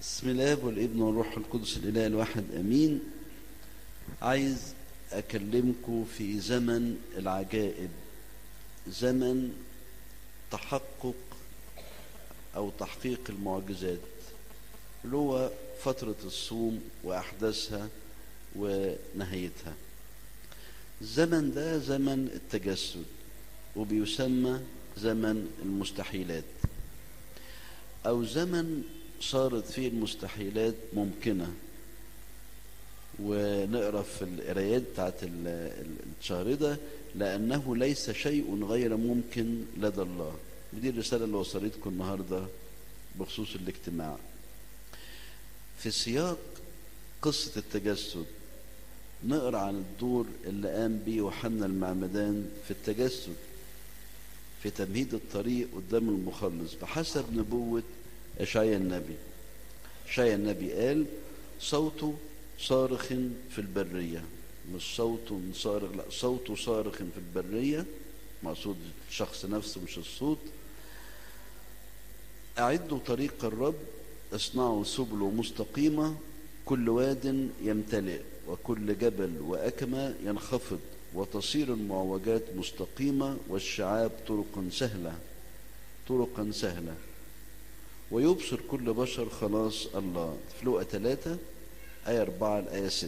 بسم الله والابن والروح القدس الاله الواحد امين عايز اكلمكم في زمن العجائب زمن تحقق او تحقيق المعجزات اللي هو فترة الصوم واحداثها ونهايتها الزمن ده زمن التجسد وبيسمى زمن المستحيلات او زمن صارت فيه المستحيلات ممكنة ونقرا في القرايات بتاعت الشهر ده لأنه ليس شيء غير ممكن لدى الله ودي الرسالة اللي وصلتكم النهاردة بخصوص الاجتماع في سياق قصة التجسد نقرا عن الدور اللي قام بيه يوحنا المعمدان في التجسد في تمهيد الطريق قدام المخلص بحسب نبوة إشعيا النبي إشعيا النبي قال صوته صارخ في البرية مش صوت صارخ لا صوته صارخ في البرية مقصود الشخص نفسه مش الصوت أعدوا طريق الرب اصنعوا سبله مستقيمة كل واد يمتلئ وكل جبل وأكمة ينخفض وتصير المعوجات مستقيمة والشعاب طرقا سهلة طرقا سهلة ويبصر كل بشر خلاص الله في لقى 3 آية 4 الآية 6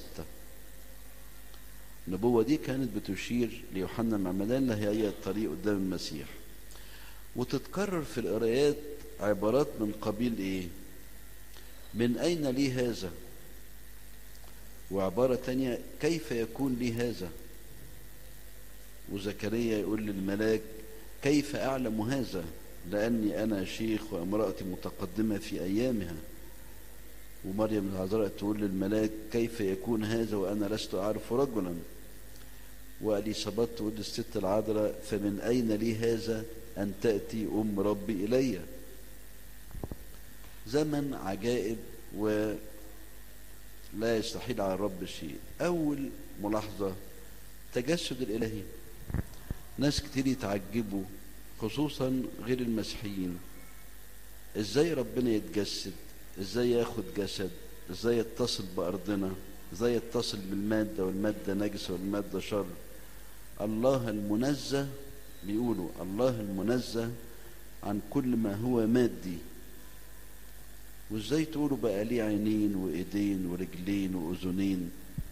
النبوة دي كانت بتشير ليوحنا المعمدان اللي هي الطريق قدام المسيح وتتكرر في القرايات عبارات من قبيل ايه من أين لي هذا وعبارة تانية كيف يكون لي هذا وزكريا يقول للملاك كيف أعلم هذا لأني أنا شيخ وامرأتي متقدمة في أيامها ومريم العذراء تقول للملاك كيف يكون هذا وأنا لست أعرف رجلا وأليصابات تقول للست العذراء فمن أين لي هذا أن تأتي أم ربي إلي زمن عجائب ولا يستحيل على الرب شيء أول ملاحظة تجسد الإلهي ناس كتير يتعجبوا خصوصا غير المسيحيين ازاي ربنا يتجسد ازاي ياخد جسد ازاي يتصل بارضنا ازاي يتصل بالماده والماده نجسه والماده شر الله المنزه بيقولوا الله المنزه عن كل ما هو مادي وازاي تقولوا بقى ليه عينين وايدين ورجلين واذنين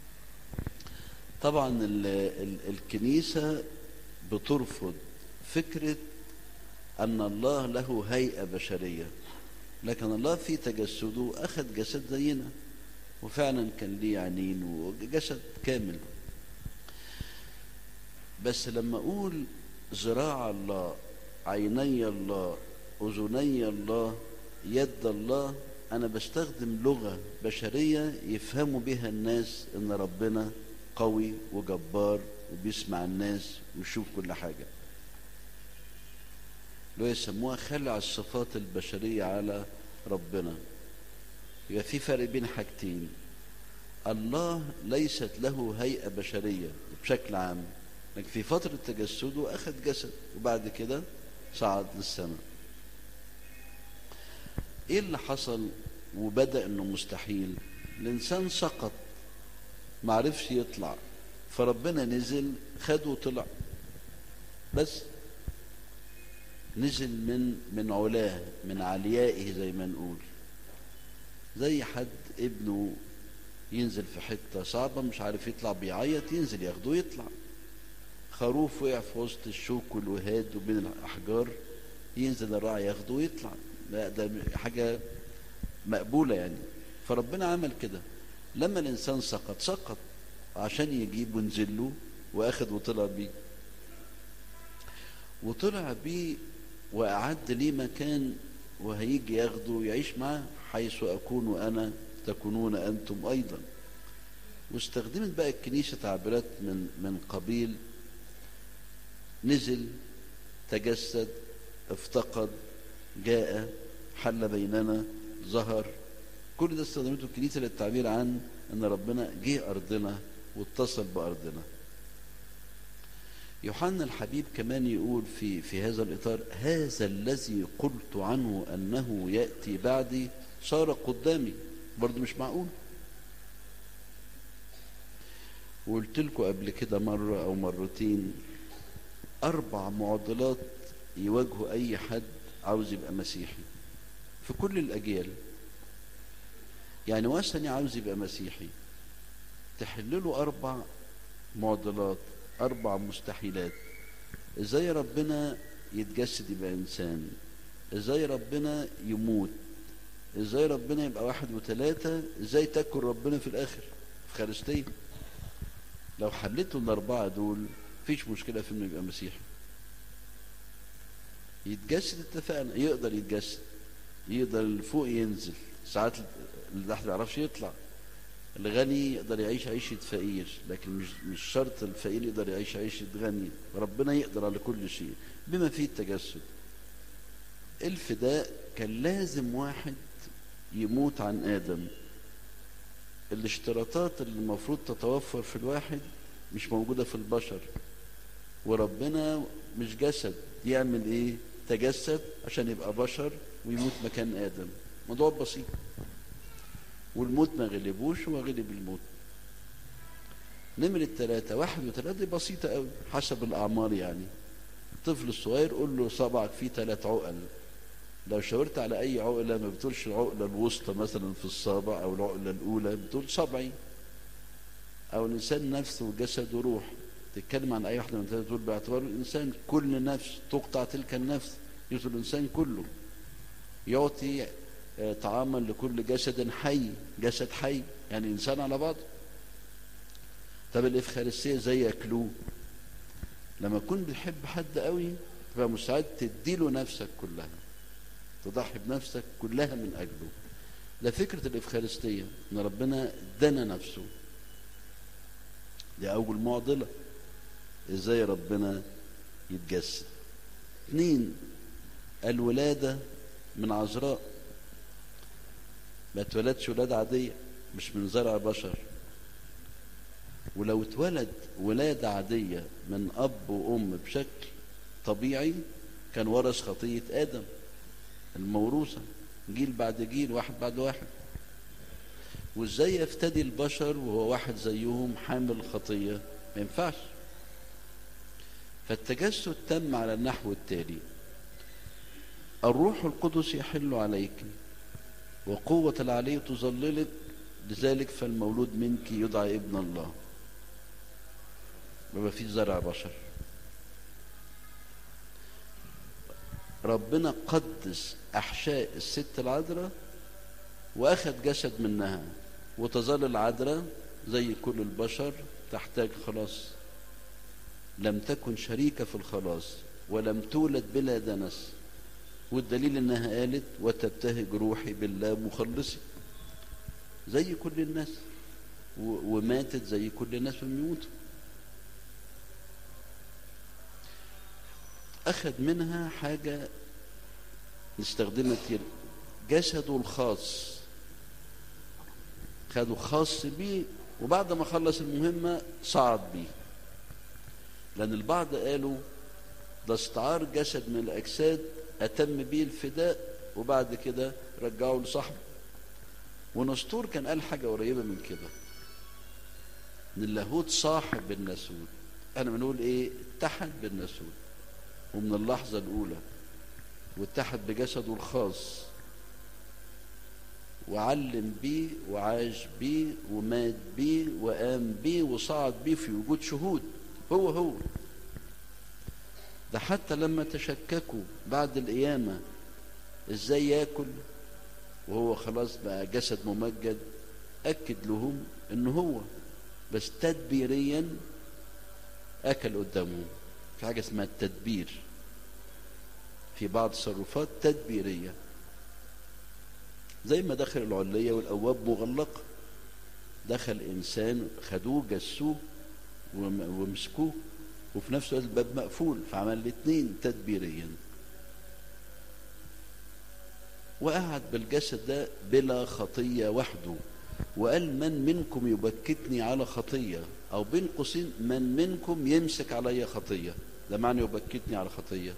طبعا ال ال الكنيسه بترفض فكره أن الله له هيئة بشرية لكن الله في تجسده أخذ جسد زينا وفعلا كان ليه عينين وجسد كامل بس لما أقول ذراع الله عيني الله أذني الله يد الله أنا بستخدم لغة بشرية يفهموا بها الناس إن ربنا قوي وجبار وبيسمع الناس ويشوف كل حاجة اللي يسموها خلع الصفات البشرية على ربنا يبقى في فرق بين حاجتين الله ليست له هيئة بشرية بشكل عام لكن في فترة تجسده أخذ جسد وبعد كده صعد للسماء ايه اللي حصل وبدأ انه مستحيل الانسان سقط معرفش يطلع فربنا نزل خده وطلع بس نزل من من علاه من عليائه زي ما نقول زي حد ابنه ينزل في حته صعبه مش عارف يطلع بيعيط ينزل ياخده يطلع خروف وقع في وسط الشوك والوهاد وبين الاحجار ينزل الراعي ياخده ويطلع لا ده حاجه مقبوله يعني فربنا عمل كده لما الانسان سقط سقط عشان يجيب ونزل له واخد وطلع بيه وطلع بيه وأعد لي مكان وهيجي ياخده يعيش معاه حيث أكون أنا تكونون أنتم أيضا واستخدمت بقى الكنيسة تعبيرات من من قبيل نزل تجسد افتقد جاء حل بيننا ظهر كل ده استخدمته الكنيسة للتعبير عن أن ربنا جه أرضنا واتصل بأرضنا يوحنا الحبيب كمان يقول في في هذا الاطار هذا الذي قلت عنه انه ياتي بعدي صار قدامي برضه مش معقول وقلت لكم قبل كده مرة أو مرتين أربع معضلات يواجهوا أي حد عاوز يبقى مسيحي في كل الأجيال يعني وثني عاوز يبقى مسيحي تحل له أربع معضلات أربع مستحيلات إزاي ربنا يتجسد يبقى إنسان إزاي ربنا يموت إزاي ربنا يبقى واحد وثلاثة إزاي تاكل ربنا في الآخر في خارستيه لو حليتوا الأربعة دول مفيش مشكلة في إنه يبقى مسيحي يتجسد اتفقنا يقدر يتجسد يقدر اللي فوق ينزل ساعات اللي تحت ما يعرفش يطلع الغني يقدر يعيش عيشة فقير لكن مش مش شرط الفقير يقدر يعيش عيشة غني ربنا يقدر على كل شيء بما فيه التجسد الفداء كان لازم واحد يموت عن آدم الاشتراطات اللي المفروض تتوفر في الواحد مش موجودة في البشر وربنا مش جسد يعمل ايه تجسد عشان يبقى بشر ويموت مكان آدم موضوع بسيط والموت ما غلبوش هو غلب الموت نمرة ثلاثة واحد وثلاثة دي بسيطة قوي حسب الأعمار يعني الطفل الصغير قول له صبعك فيه ثلاث عقل لو شاورت على أي عقلة ما بتقولش العقلة الوسطى مثلا في الصابع أو العقلة الأولى بتقول صبعي أو الإنسان نفسه وجسد وروح تتكلم عن أي واحدة من ثلاثة تقول باعتبار الإنسان كل نفس تقطع تلك النفس يوصل الإنسان كله يعطي طعاما لكل جسد حي جسد حي يعني انسان على بعض طب الافخارستيه زي ياكلوه لما تكون بتحب حد قوي تبقى مستعد تديله نفسك كلها تضحي بنفسك كلها من اجله ده فكره الافخارستيه ان ربنا ادانا نفسه دي اول معضله ازاي ربنا يتجسد اثنين الولاده من عذراء ما اتولدش ولادة عادية مش من زرع بشر ولو اتولد ولادة عادية من أب وأم بشكل طبيعي كان ورث خطية آدم الموروثة جيل بعد جيل واحد بعد واحد وازاي يفتدي البشر وهو واحد زيهم حامل خطية ما ينفعش فالتجسد تم على النحو التالي الروح القدس يحل عليك وقوة العلي تظللك لذلك فالمولود منك يدعى ابن الله ما فيش زرع بشر ربنا قدس أحشاء الست العذراء وأخذ جسد منها وتظل العذراء زي كل البشر تحتاج خلاص لم تكن شريكة في الخلاص ولم تولد بلا دنس والدليل انها قالت وتبتهج روحي بالله مخلصي زي كل الناس وماتت زي كل الناس بيموتوا اخذ منها حاجة نستخدمها كتير جسده الخاص خده خاص بيه وبعد ما خلص المهمة صعد بيه لأن البعض قالوا ده استعار جسد من الأجساد أتم به الفداء وبعد كده رجعه لصاحبه ونسطور كان قال حاجة قريبة من كده إن اللاهوت صاحب بالناسوت أنا بنقول إيه اتحد بالناسوت ومن اللحظة الأولى واتحد بجسده الخاص وعلم بيه وعاش بيه ومات بيه وقام بيه وصعد بيه في وجود شهود هو هو ده حتى لما تشككوا بعد القيامة ازاي ياكل وهو خلاص بقى جسد ممجد أكد لهم إن هو بس تدبيريا أكل قدامهم في حاجة اسمها التدبير في بعض التصرفات تدبيرية زي ما دخل العلية والأبواب مغلقة دخل إنسان خدوه جسوه ومسكوه وفي نفس الوقت الباب مقفول فعمل الاثنين تدبيريا وقعد بالجسد ده بلا خطية وحده وقال من منكم يبكتني على خطية أو بين قوسين من منكم يمسك علي خطية ده معنى يبكتني على خطية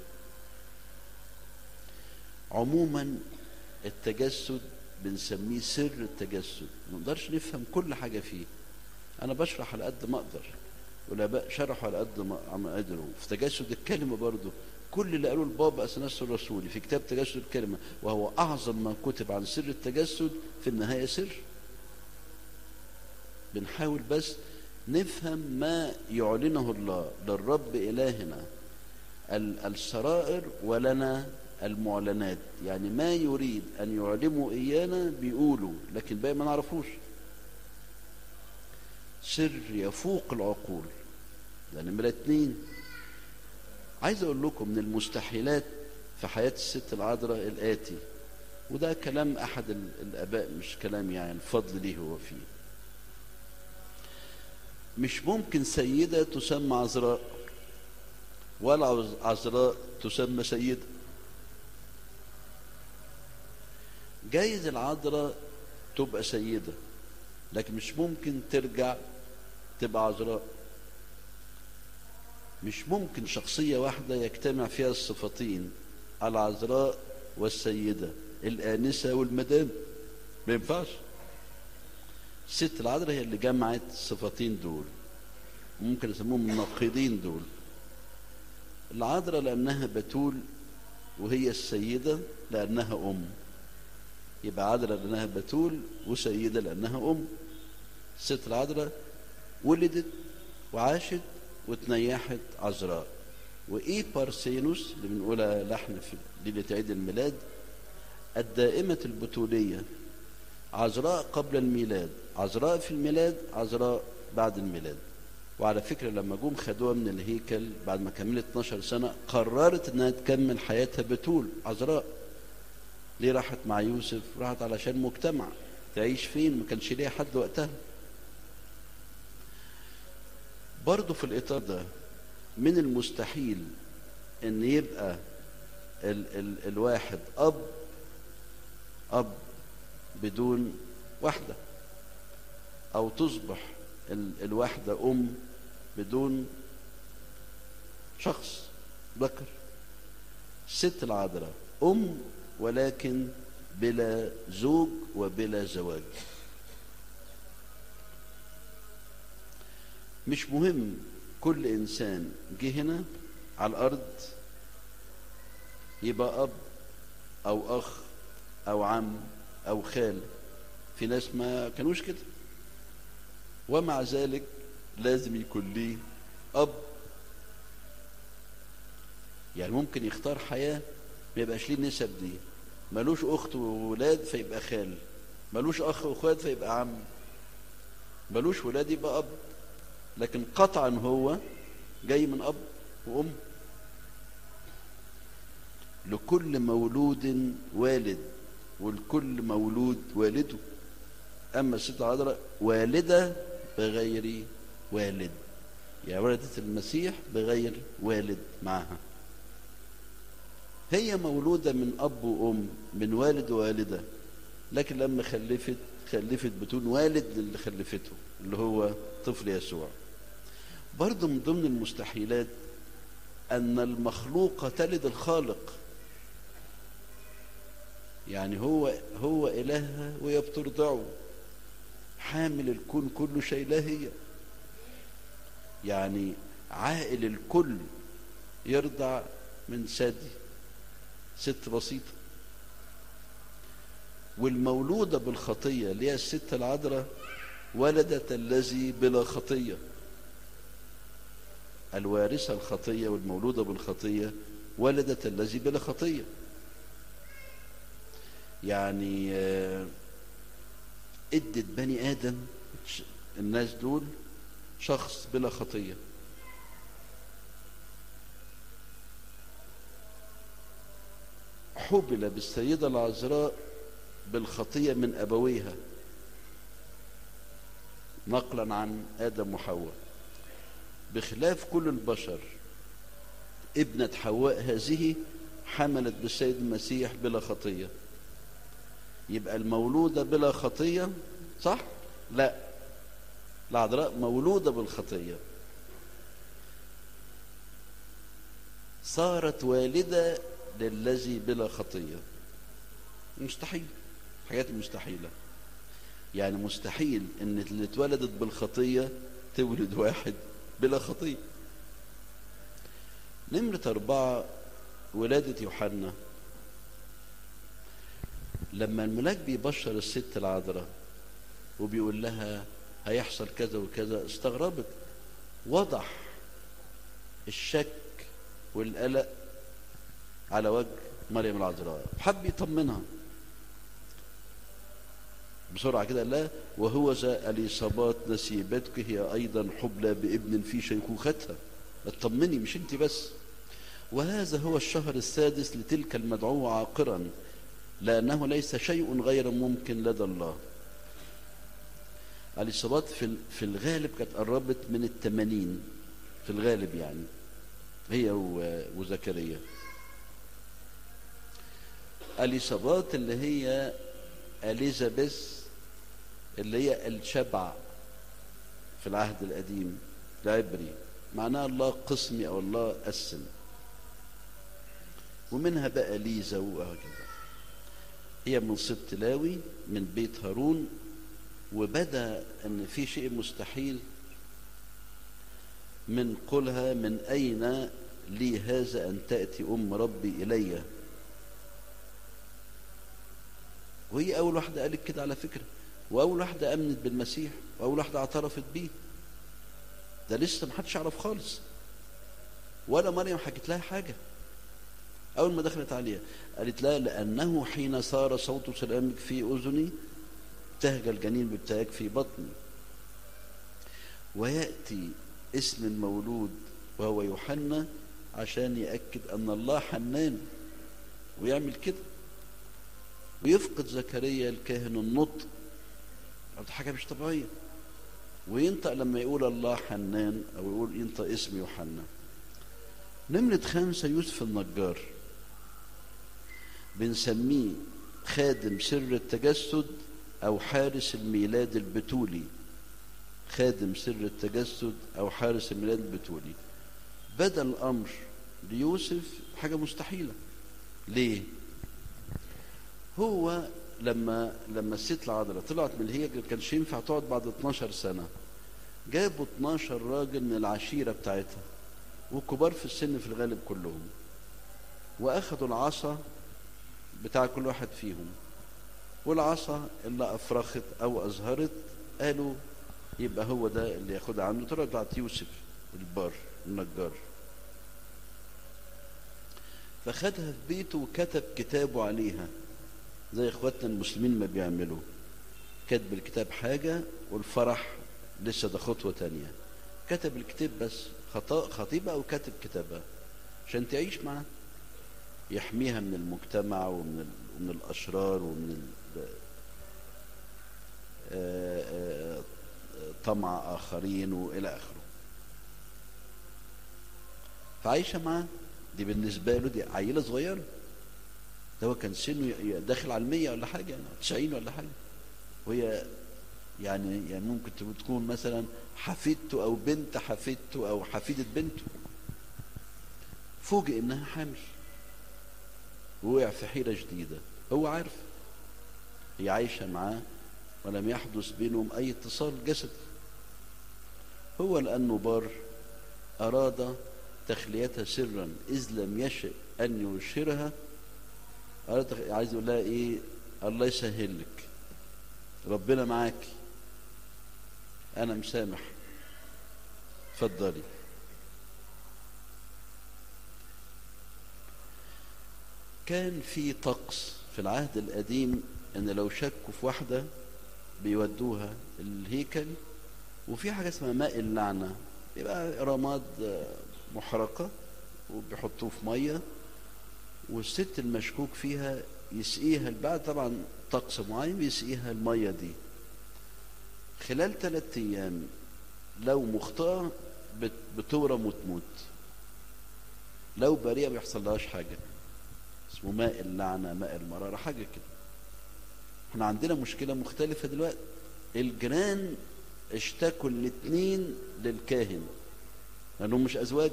عموما التجسد بنسميه سر التجسد ما نقدرش نفهم كل حاجة فيه أنا بشرح على قد ما أقدر والآباء شرحوا على قد ما قدروا في تجسد الكلمة برضو كل اللي قالوه البابا أثناس الرسولي في كتاب تجسد الكلمة وهو أعظم ما كتب عن سر التجسد في النهاية سر بنحاول بس نفهم ما يعلنه الله للرب إلهنا السرائر ولنا المعلنات يعني ما يريد أن يعلموا إيانا بيقولوا لكن باقي ما نعرفوش سر يفوق العقول ده نمرة اتنين عايز أقول لكم من المستحيلات في حياة الست العذراء الآتي وده كلام أحد الآباء مش كلام يعني الفضل ليه هو فيه مش ممكن سيدة تسمى عذراء ولا عذراء تسمى سيدة جايز العذراء تبقى سيدة لكن مش ممكن ترجع تبقى عذراء مش ممكن شخصية واحدة يجتمع فيها الصفتين العذراء والسيدة الآنسة والمدام ما ينفعش الست العذراء هي اللي جمعت الصفتين دول ممكن يسموهم الناقضين دول العذراء لأنها بتول وهي السيدة لأنها أم يبقى عذراء لأنها بتول وسيدة لأنها أم الست العذراء ولدت وعاشت وتنيحت عذراء وإيه بارسينوس اللي بنقولها لحن في ليلة عيد الميلاد الدائمة البتولية عذراء قبل الميلاد عذراء في الميلاد عذراء بعد الميلاد وعلى فكرة لما جم خدوها من الهيكل بعد ما كملت 12 سنة قررت انها تكمل حياتها بتول عذراء ليه راحت مع يوسف راحت علشان مجتمع تعيش فين ما كانش ليها حد وقتها برضه في الإطار ده من المستحيل ان يبقى ال ال الواحد أب أب بدون واحدة أو تصبح ال الواحدة أم بدون شخص ذكر الست العذراء أم ولكن بلا زوج وبلا زواج مش مهم كل إنسان جه هنا على الأرض يبقى أب أو أخ أو عم أو خال في ناس ما كانوش كده ومع ذلك لازم يكون ليه أب يعني ممكن يختار حياة ما يبقاش ليه النسب دي ملوش أخت وولاد فيبقى خال ملوش أخ وأخوات فيبقى عم ملوش ولاد يبقى أب لكن قطعا هو جاي من أب وأم لكل مولود والد ولكل مولود والده أما الست العذراء والدة بغير والد يعني ولدت المسيح بغير والد معها هي مولودة من أب وأم من والد ووالدة لكن لما خلفت خلفت بدون والد اللي خلفته اللي هو طفل يسوع برضه من ضمن المستحيلات أن المخلوق تلد الخالق يعني هو هو إلهها وهي بترضعه حامل الكون كله شايلاه هي يعني عائل الكل يرضع من ثدي ست بسيطة والمولودة بالخطية اللي هي الست العذراء ولدت الذي بلا خطية الوارثة الخطية والمولودة بالخطية ولدت الذي بلا خطية يعني ادت بني آدم الناس دول شخص بلا خطية حبل بالسيدة العذراء بالخطية من أبويها نقلا عن آدم وحواء بخلاف كل البشر ابنة حواء هذه حملت بالسيد المسيح بلا خطية يبقى المولودة بلا خطية صح لا العذراء مولودة بالخطية صارت والدة للذي بلا خطية مستحيل حاجات مستحيلة يعني مستحيل ان اللي اتولدت بالخطية تولد واحد بلا خطية نمرة أربعة ولادة يوحنا لما الملاك بيبشر الست العذراء وبيقول لها هيحصل كذا وكذا استغربت وضح الشك والقلق على وجه مريم العذراء حب يطمنها بسرعة كده قال لها وهو ذا اليصابات نسيبتك هي أيضا حبلى بابن في شيخوختها اطمني مش انت بس وهذا هو الشهر السادس لتلك المدعوة عاقرا لأنه ليس شيء غير ممكن لدى الله اليصابات في في الغالب كانت قربت من الثمانين في الغالب يعني هي وزكريا اليصابات اللي هي اليزابيث اللي هي الشبع في العهد القديم العبري معناها الله قسمي او الله قسم ومنها بقى ليزا وهكذا هي من سبط لاوي من بيت هارون وبدا ان في شيء مستحيل من قولها من اين لي هذا ان تاتي ام ربي الي وهي اول واحده قالت كده على فكره واول واحده امنت بالمسيح واول واحده اعترفت بيه ده لسه محدش يعرف خالص ولا مريم حكت لها حاجه اول ما دخلت عليها قالت لها لانه حين صار صوت سلامك في اذني ابتهج الجنين بابتهاج في بطني وياتي اسم المولود وهو يوحنا عشان ياكد ان الله حنان ويعمل كده ويفقد زكريا الكاهن النطق دي حاجه مش طبيعيه وينطق لما يقول الله حنان او يقول ينطق اسم يوحنا نمرة خمسة يوسف النجار بنسميه خادم سر التجسد أو حارس الميلاد البتولي خادم سر التجسد أو حارس الميلاد البتولي بدا الأمر ليوسف حاجة مستحيلة ليه؟ هو لما لما الست العذراء طلعت من الهيجر كانش ينفع تقعد بعد 12 سنة جابوا 12 راجل من العشيرة بتاعتها وكبار في السن في الغالب كلهم واخدوا العصا بتاع كل واحد فيهم والعصا اللي افرخت او ازهرت قالوا يبقى هو ده اللي ياخدها عنده طلعت بتاعت يوسف البار النجار فخدها في بيته وكتب كتابه عليها زي اخواتنا المسلمين ما بيعملوا كتب الكتاب حاجة والفرح لسه ده خطوة تانية كتب الكتاب بس خطا خطيبة أو كاتب كتابها عشان تعيش معاه يحميها من المجتمع ومن ال... ومن الأشرار ومن ال... آآ آآ طمع آخرين وإلى آخره فعايشة معاه دي بالنسبة له دي عيلة صغيرة ده هو كان سنه داخل على المية ولا حاجة يعني تسعين ولا حاجة وهي يعني يعني ممكن تكون مثلا حفيدته او بنت حفيدته او حفيدة بنته فوجئ انها حامل ووقع في حيرة جديدة هو عارف هي عايشة معاه ولم يحدث بينهم اي اتصال جسدي هو لانه بار اراد تخليتها سرا اذ لم يشئ ان يشهرها اراد عايز يقول لها ايه الله يسهل لك ربنا معاكي انا مسامح اتفضلي كان في طقس في العهد القديم ان لو شكوا في واحده بيودوها الهيكل وفي حاجه اسمها ماء اللعنه يبقى رماد محرقه وبيحطوه في ميه والست المشكوك فيها يسقيها بعد طبعا طقس معين بيسقيها الميه دي خلال ثلاثة ايام لو مخطئه بتورم وتموت لو بريئه ما بيحصلهاش حاجه اسمه ماء اللعنه ماء المراره حاجه كده احنا عندنا مشكله مختلفه دلوقتي الجيران اشتكوا الاثنين للكاهن لانهم مش ازواج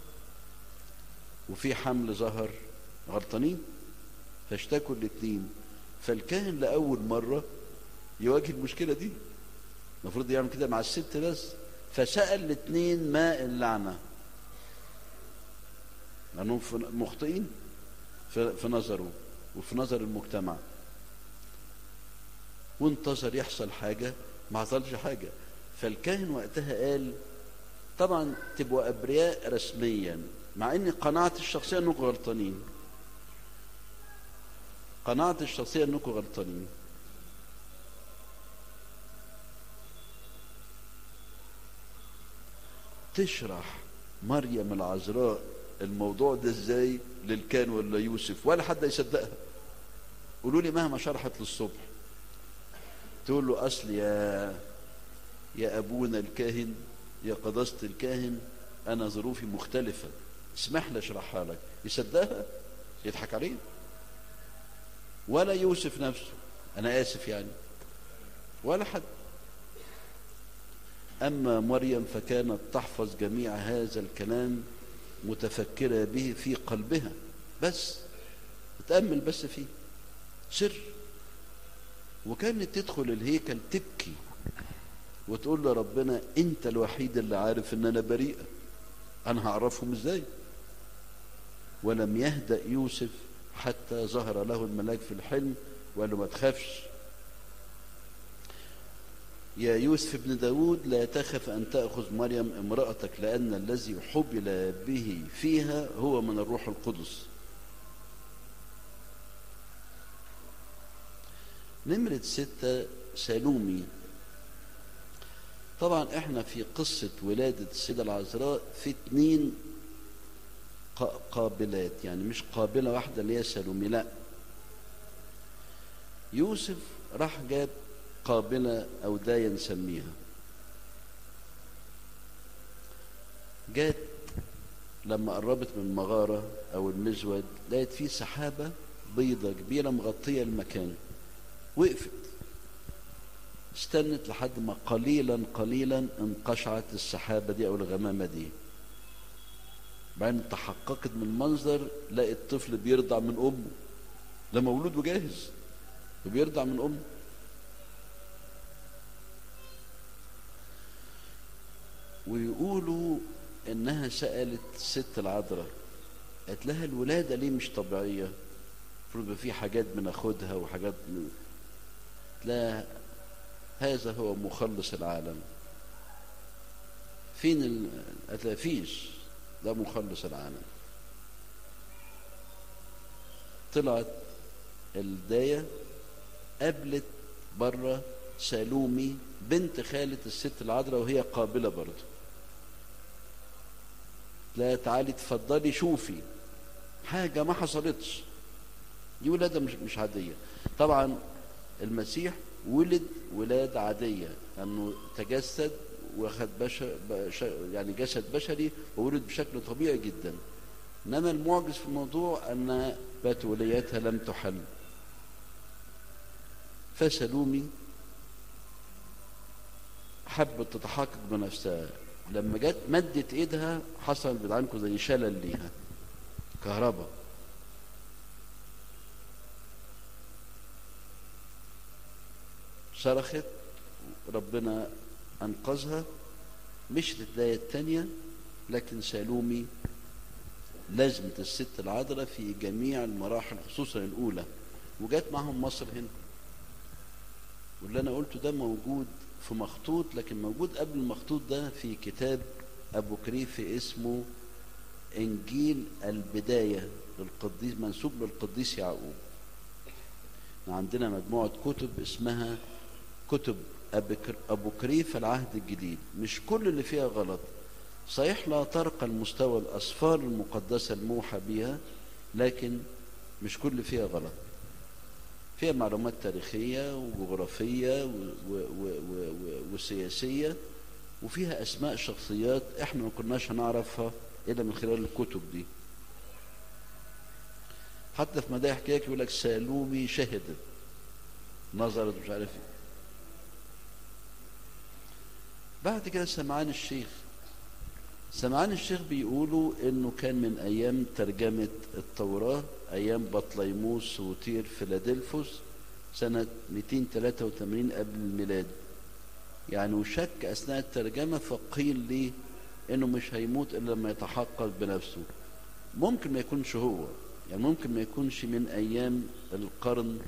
وفي حمل ظهر غلطانين فاشتكوا الاثنين فالكاهن لاول مره يواجه المشكله دي المفروض يعمل كده مع الست بس فسال الاثنين ما اللعنه لانهم مخطئين في نظره وفي نظر المجتمع وانتظر يحصل حاجه ما حصلش حاجه فالكاهن وقتها قال طبعا تبقوا ابرياء رسميا مع اني قناعتي الشخصيه انكم غلطانين قناعتي الشخصيه انكم غلطانين تشرح مريم العذراء الموضوع ده ازاي للكان ولا يوسف ولا حد يصدقها قولوا لي مهما شرحت للصبح تقول له اصل يا يا ابونا الكاهن يا قداسه الكاهن انا ظروفي مختلفه اسمح لي اشرحها لك يصدقها يضحك عليه ولا يوسف نفسه انا اسف يعني ولا حد اما مريم فكانت تحفظ جميع هذا الكلام متفكره به في قلبها بس تامل بس فيه سر وكانت تدخل الهيكل تبكي وتقول لربنا انت الوحيد اللي عارف ان انا بريئه انا هعرفهم ازاي ولم يهدأ يوسف حتى ظهر له الملاك في الحلم وقال له ما تخافش يا يوسف ابن داود لا تخف أن تأخذ مريم امرأتك لأن الذي حبل به فيها هو من الروح القدس نمرة ستة سالومي طبعا احنا في قصة ولادة السيدة العذراء في اتنين قابلات يعني مش قابلة واحدة اللي هي سالومي لا يوسف راح جاب قابلة أو داية نسميها جات لما قربت من المغارة أو المزود لقيت فيه سحابة بيضة كبيرة مغطية المكان وقفت استنت لحد ما قليلا قليلا انقشعت السحابة دي أو الغمامة دي بعدين تحققت من المنظر لقيت الطفل بيرضع من أمه ده مولود وجاهز وبيرضع من أمه ويقولوا انها سالت الست العذراء قالت لها الولاده ليه مش طبيعيه المفروض في حاجات بناخدها وحاجات من... لا هذا هو مخلص العالم فين ال... قالت لها فيش ده مخلص العالم طلعت الدايه قابلت بره سالومي بنت خالة الست العذراء وهي قابلة برضه لا تعالي تفضلي شوفي حاجة ما حصلتش دي ولادة مش, مش عادية طبعا المسيح ولد ولادة عادية أنه تجسد واخد بشر يعني جسد بشري وولد بشكل طبيعي جدا إنما المعجز في الموضوع أن بتوليتها لم تحل فسلومي حبت تتحقق بنفسها لما جت مدت ايدها حصل بدعنكم زي شلل ليها كهرباء صرخت ربنا انقذها مشت الداية التانية لكن سالومي لازمة الست العذراء في جميع المراحل خصوصا الأولى وجات معهم مصر هنا واللي أنا قلته ده موجود في مخطوط لكن موجود قبل المخطوط ده في كتاب أبو كريفي اسمه إنجيل البداية للقديس منسوب للقديس يعقوب عندنا مجموعة كتب اسمها كتب أبو كريف العهد الجديد مش كل اللي فيها غلط صحيح لا ترقى المستوى الأسفار المقدسة الموحى بها لكن مش كل فيها غلط فيها معلومات تاريخية وجغرافية و و و و وسياسية وفيها أسماء شخصيات إحنا ما كناش هنعرفها إلا من خلال الكتب دي حتى في مدايح كده يقول لك سالومي شهدت نظرت مش عارف ايه بعد كده سمعان الشيخ سمعان الشيخ بيقولوا انه كان من ايام ترجمة التوراة ايام بطليموس وتير فيلادلفوس سنة 283 قبل الميلاد يعني وشك اثناء الترجمة فقيل لي انه مش هيموت الا لما يتحقق بنفسه ممكن ما يكونش هو يعني ممكن ما يكونش من ايام القرن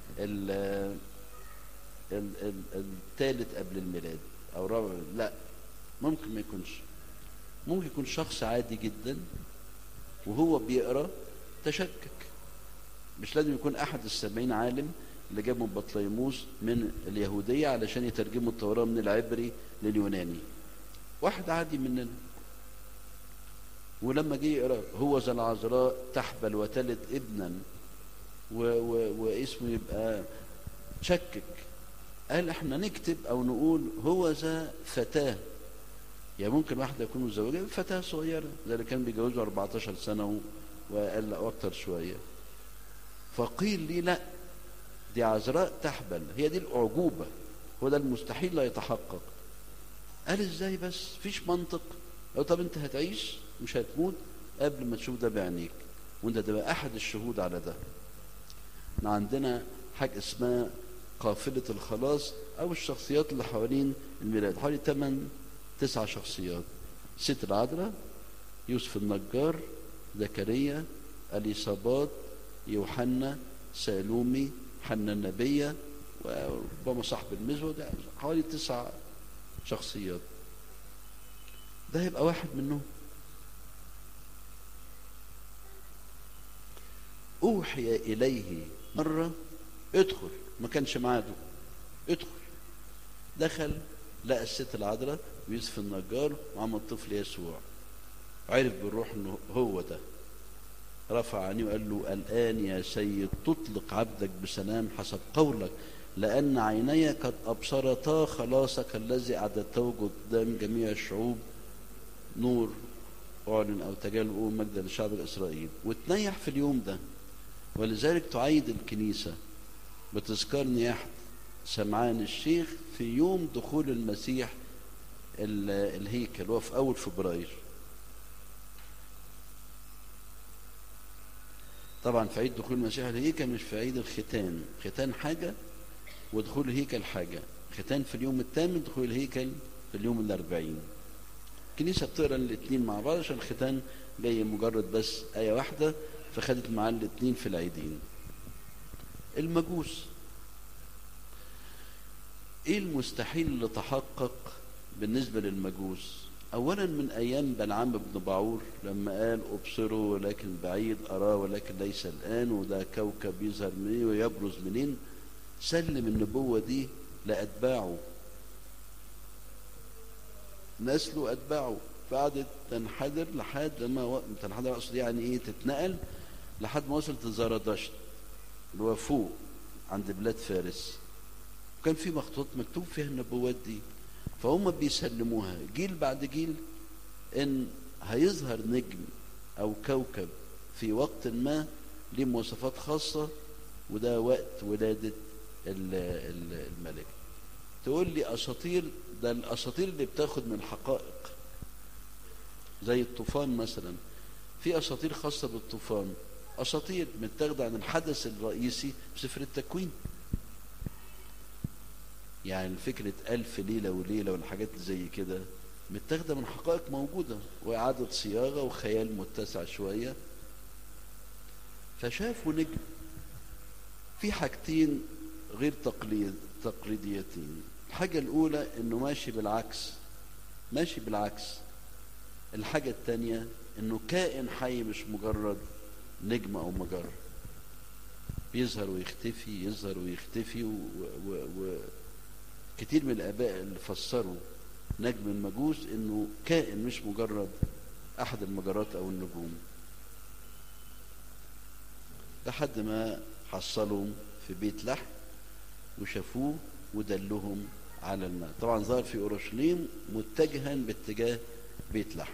الثالث قبل الميلاد او رابع لا ممكن ما يكونش ممكن يكون شخص عادي جدا وهو بيقرا تشكك مش لازم يكون احد السبعين عالم اللي جابوا بطليموس من اليهودية علشان يترجموا التوراة من العبري لليوناني واحد عادي مننا ولما جه يقرا هو ذا العذراء تحبل وتلد ابنا و و واسمه يبقى شكك قال احنا نكتب او نقول هو ذا فتاه يعني ممكن واحده يكون متزوجه فتاه صغيره زي اللي كان بيجوزوا 14 سنه واقل او اكتر شويه فقيل لي لا دي عذراء تحبل هي دي الاعجوبه هو ده المستحيل لا يتحقق قال ازاي بس فيش منطق او طب انت هتعيش مش هتموت قبل ما تشوف ده بعينيك وانت تبقى احد الشهود على ده احنا عندنا حاجه اسمها قافله الخلاص او الشخصيات اللي حوالين الميلاد حوالي 8 تسع شخصيات ست العذراء يوسف النجار زكريا اليصابات يوحنا سالومي حنا النبيه وربما صاحب المزود يعني حوالي تسع شخصيات ده هيبقى واحد منهم أوحي إليه مرة ادخل ما كانش معاده ادخل دخل لقى الست العذراء ويوسف النجار وعم الطفل يسوع عرف بالروح انه هو ده رفع عينيه وقال له الآن يا سيد تطلق عبدك بسلام حسب قولك لأن عيني قد أبصرتا خلاصك الذي أعددته قدام جميع الشعوب نور أعلن أو تجلى مجدا لشعب الإسرائيل وتنيح في اليوم ده ولذلك تعيد الكنيسة بتذكار نياحة سمعان الشيخ في يوم دخول المسيح الهيكل هو في أول فبراير طبعا في عيد دخول المسيح الهيكل مش في عيد الختان ختان حاجة ودخول الهيكل حاجة ختان في اليوم الثامن دخول الهيكل في اليوم الأربعين الكنيسة بتقرا الاثنين مع بعض عشان الختان جاي مجرد بس آية واحدة فخدت معاه الاثنين في العيدين المجوس ايه المستحيل اللي تحقق بالنسبة للمجوس اولا من ايام بلعام بن بعور لما قال ابصروا ولكن بعيد اراه ولكن ليس الان وده كوكب يظهر منين ويبرز منين سلم النبوة دي لأتباعه نسله أتباعه فقعدت تنحدر لحد لما و... تنحدر أقصد يعني إيه تتنقل لحد ما وصلت لزرادشت اللي هو فوق عند بلاد فارس وكان في مخطوط مكتوب فيها النبوات دي فهم بيسلموها جيل بعد جيل ان هيظهر نجم او كوكب في وقت ما ليه مواصفات خاصة وده وقت ولادة الملك تقول لي اساطير ده الاساطير اللي بتاخد من الحقائق زي الطوفان مثلا في اساطير خاصة بالطوفان اساطير متاخده عن الحدث الرئيسي في سفر التكوين يعني فكرة ألف ليلة وليلة والحاجات زي كده متاخدة من حقائق موجودة وإعادة صياغة وخيال متسع شوية فشافوا نجم في حاجتين غير تقليد تقليديتين الحاجة الأولى إنه ماشي بالعكس ماشي بالعكس الحاجة الثانية إنه كائن حي مش مجرد نجم أو مجرة بيظهر ويختفي يظهر ويختفي و... و... و... كتير من الآباء اللي فسروا نجم المجوس إنه كائن مش مجرد أحد المجرات أو النجوم لحد ما حصلهم في بيت لحم وشافوه ودلهم على الماء طبعا ظهر في اورشليم متجها باتجاه بيت لحم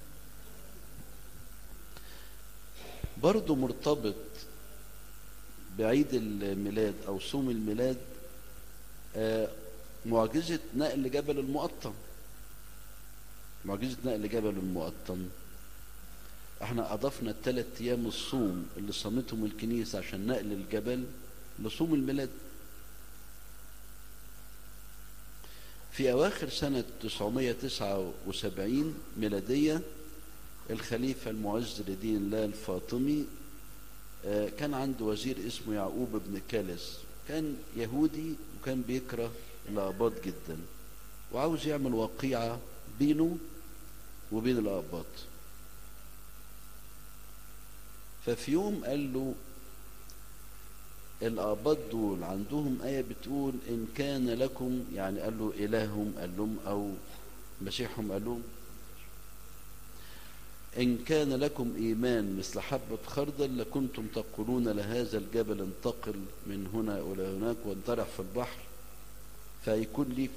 برضه مرتبط بعيد الميلاد او صوم الميلاد آه، معجزة نقل جبل المقطم معجزة نقل جبل المقطم احنا اضفنا الثلاث ايام الصوم اللي صامتهم الكنيسة عشان نقل الجبل لصوم الميلاد في اواخر سنة 979 ميلادية الخليفة المعز لدين الله الفاطمي آه، كان عنده وزير اسمه يعقوب بن كالس كان يهودي وكان بيكره الأقباط جدا وعاوز يعمل وقيعة بينه وبين الأقباط ففي يوم قال له الأقباط دول عندهم آية بتقول إن كان لكم يعني قال له إلههم قال لهم أو مسيحهم قال لهم إن كان لكم إيمان مثل حبة خردل لكنتم تقولون لهذا الجبل انتقل من هنا إلى هناك وانطرح في البحر فيكون ليكم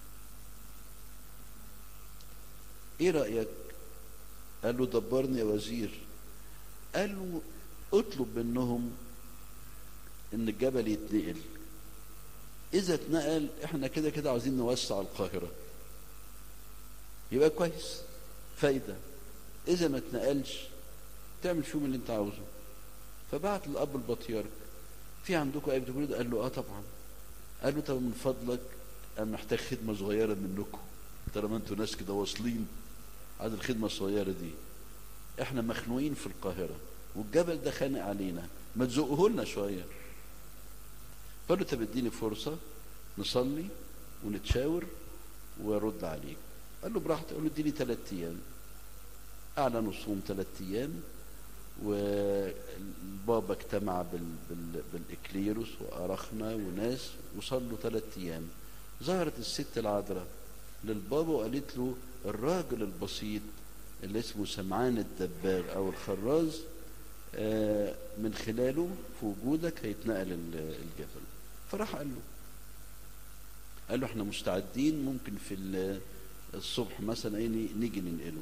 إيه رأيك؟ قال له دبرني يا وزير قال له اطلب منهم إن الجبل يتنقل إذا اتنقل إحنا كده كده عاوزين نوسع القاهرة يبقى كويس فايدة إذا ما اتنقلش تعمل فيهم اللي أنت عاوزه فبعت للأب البطيارك في عندكم أي بتقول قال له آه طبعا قال له طب من فضلك أنا محتاج خدمة صغيرة منكم طالما أنتوا ناس كده واصلين عايز الخدمة الصغيرة دي إحنا مخنوقين في القاهرة والجبل ده خانق علينا ما تزقه لنا شوية قال له طب اديني فرصة نصلي ونتشاور وارد عليك قال له براحتك قال له اديني ثلاث ايام اعلنوا صوم ثلاث ايام والبابا اجتمع بال... بال... بالاكليروس واراخنا وناس وصلوا ثلاث ايام ظهرت الست العذراء للبابا وقالت له الراجل البسيط اللي اسمه سمعان الدباغ او الخراز آه، من خلاله في وجودك هيتنقل ال- الجبل فراح قال له قال له احنا مستعدين ممكن في ال- الصبح مثلا ايه نيجي ننقله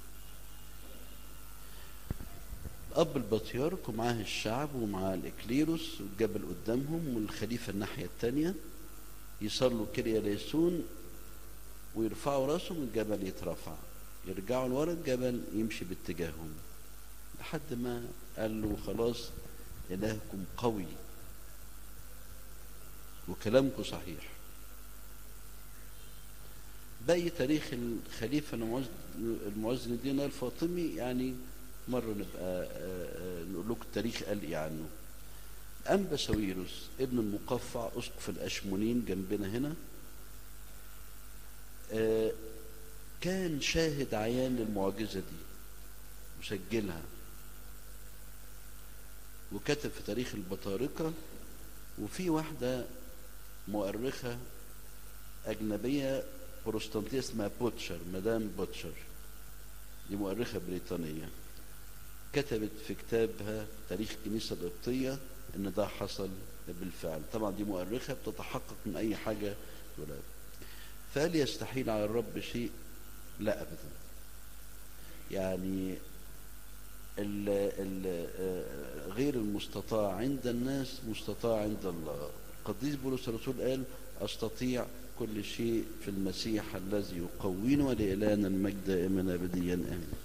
اب البطيارك ومعاه الشعب ومعاه الاكليروس والجبل قدامهم والخليفه الناحيه الثانيه يصلوا كريا ليسون ويرفعوا راسهم الجبل يترفع يرجعوا لورا الجبل يمشي باتجاههم لحد ما قال له خلاص إلهكم قوي وكلامكم صحيح باقي تاريخ الخليفة المعز المعز للدين الفاطمي يعني مرة نبقى آه، آه، نقول لكم التاريخ قال إيه عنه أنبا ساويروس ابن المقفع أسقف الأشمونين جنبنا هنا آه، كان شاهد عيان للمعجزة دي مسجلها وكتب في تاريخ البطاركة وفي واحدة مؤرخة أجنبية بروستانتية اسمها بوتشر مدام بوتشر دي مؤرخة بريطانية كتبت في كتابها تاريخ الكنيسة القبطية إن ده حصل بالفعل طبعا دي مؤرخة بتتحقق من أي حاجة ولا فهل يستحيل على الرب شيء؟ لا أبدا يعني ال ال آه، غير المستطاع عند الناس مستطاع عند الله القديس بولس الرسول قال استطيع كل شيء في المسيح الذي يقويني ولإلهنا المجد دائما ابديا امين